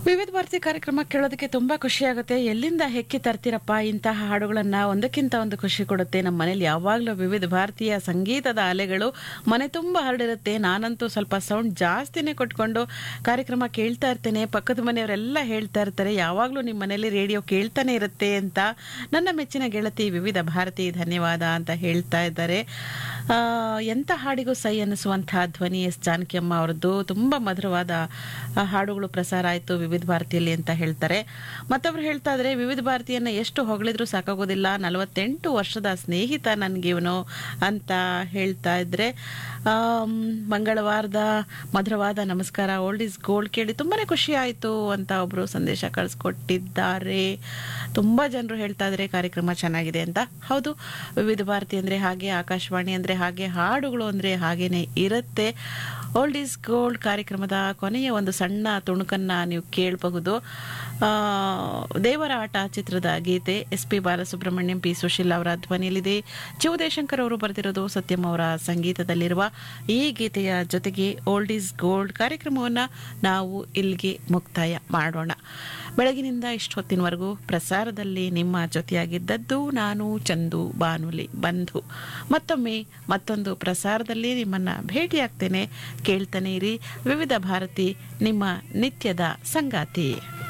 ವಿವಿಧ ಭಾರತಿ ಕಾರ್ಯಕ್ರಮ ಕೇಳೋದಕ್ಕೆ ತುಂಬಾ ಖುಷಿ ಆಗುತ್ತೆ ಎಲ್ಲಿಂದ ಹೆಕ್ಕಿ ತರ್ತೀರಪ್ಪ ಇಂತಹ ಹಾಡುಗಳನ್ನ ಒಂದಕ್ಕಿಂತ ಒಂದು ಖುಷಿ ಕೊಡುತ್ತೆ ನಮ್ಮ ಮನೇಲಿ ಯಾವಾಗಲೂ ವಿವಿಧ ಭಾರತೀಯ ಸಂಗೀತದ ಅಲೆಗಳು ಮನೆ ತುಂಬ ಹರಡಿರುತ್ತೆ ನಾನಂತೂ ಸ್ವಲ್ಪ ಸೌಂಡ್ ಜಾಸ್ತಿನೇ ಕೊಟ್ಕೊಂಡು ಕಾರ್ಯಕ್ರಮ ಕೇಳ್ತಾ ಇರ್ತೇನೆ ಪಕ್ಕದ ಮನೆಯವರೆಲ್ಲ ಹೇಳ್ತಾ ಇರ್ತಾರೆ ಯಾವಾಗಲೂ ನಿಮ್ಮ ಮನೇಲಿ ರೇಡಿಯೋ ಕೇಳ್ತಾನೆ ಇರುತ್ತೆ ಅಂತ ನನ್ನ ಮೆಚ್ಚಿನ ಗೆಳತಿ ವಿವಿಧ ಭಾರತಿ ಧನ್ಯವಾದ ಅಂತ ಹೇಳ್ತಾ ಇದ್ದಾರೆ ಆ, ಎಂಥ ಹಾಡಿಗೂ ಸೈ ಅನ್ನಿಸುವಂತಹ ಧ್ವನಿ ಎಸ್ ಜಾನಕಿಯಮ್ಮ ಅವರದ್ದು ತುಂಬ ಮಧುರವಾದ ಆ, ಹಾಡುಗಳು ಪ್ರಸಾರ ಆಯಿತು ವಿವಿಧ ಭಾರತಿಯಲ್ಲಿ ಅಂತ ಹೇಳ್ತಾರೆ ಮತ್ತೊಬ್ರು ಹೇಳ್ತಾ ಇದ್ರೆ ವಿವಿಧ ಭಾರತಿಯನ್ನ ಎಷ್ಟು ಹೊಗಳಿದ್ರು ಸಾಕಾಗೋದಿಲ್ಲ ನಲವತ್ತೆಂಟು ವರ್ಷದ ಸ್ನೇಹಿತ ನನಗಿವನು ಅಂತ ಹೇಳ್ತಾ ಇದ್ರೆ ಆಮ್, ಮಂಗಳವಾರದ ಮಧುರವಾದ ನಮಸ್ಕಾರ ಓಲ್ಡ್ ಇಸ್ ಗೋಲ್ಡ್ ಕೇಳಿ ತುಂಬಾನೇ ಖುಷಿ ಆಯಿತು ಅಂತ ಒಬ್ರು ಸಂದೇಶ ಕಳಿಸ್ಕೊಟ್ಟಿದ್ದಾರೆ ತುಂಬಾ ಜನರು ಹೇಳ್ತಾ ಇದ್ರೆ ಕಾರ್ಯಕ್ರಮ ಚೆನ್ನಾಗಿದೆ ಅಂತ ಹೌದು ವಿವಿಧ ಭಾರತಿ ಅಂದ್ರೆ ಹಾಗೆ ಆಕಾಶವಾಣಿ ಅಂದ್ರೆ ಹಾಗೆ ಹಾಡುಗಳು ಅಂದ್ರೆ ಹಾಗೇನೆ ಇರುತ್ತೆ ಓಲ್ಡ್ ಈಸ್ ಗೋಲ್ಡ್ ಕಾರ್ಯಕ್ರಮದ ಕೊನೆಯ ಒಂದು ಸಣ್ಣ ತುಣುಕನ್ನ ನೀವು ಕೇಳಬಹುದು ಆ, ದೇವರ ಆಟ ಚಿತ್ರದ ಗೀತೆ S P Balasubrahmanyam P Susheela ಅವರ ಧ್ವನಿಯಲ್ಲಿದೆ ಜಿ ಉದಯಶಂಕರ್ ಅವರು ಬರೆದಿರೋದು ಸತ್ಯಂ ಅವರ ಸಂಗೀತದಲ್ಲಿರುವ ಈ ಗೀತೆಯ ಜೊತೆಗೆ ಓಲ್ಡ್ ಈಸ್ ಗೋಲ್ಡ್ ಕಾರ್ಯಕ್ರಮವನ್ನು ನಾವು ಇಲ್ಲಿಗೆ ಮುಕ್ತಾಯ ಮಾಡೋಣ ಬೆಳಗಿನಿಂದ ಇಷ್ಟು ಹೊತ್ತಿನವರೆಗೂ ಪ್ರಸಾರದಲ್ಲಿ ನಿಮ್ಮ ಜೊತೆಯಾಗಿದ್ದದ್ದು ನಾನು ಚಂದು ಬಾನುಲಿ ಬಂಧು ಮತ್ತೊಮ್ಮೆ ಮತ್ತೊಂದು ಪ್ರಸಾರದಲ್ಲಿ ನಿಮ್ಮನ್ನ ಭೇಟಿಯಾಗ್ತೇನೆ ಕೇಳ್ತಾನೆ ಇರಿ ವಿವಿಧ ಭಾರತಿ ನಿಮ್ಮ ನಿತ್ಯದ ಸಂಗಾತಿ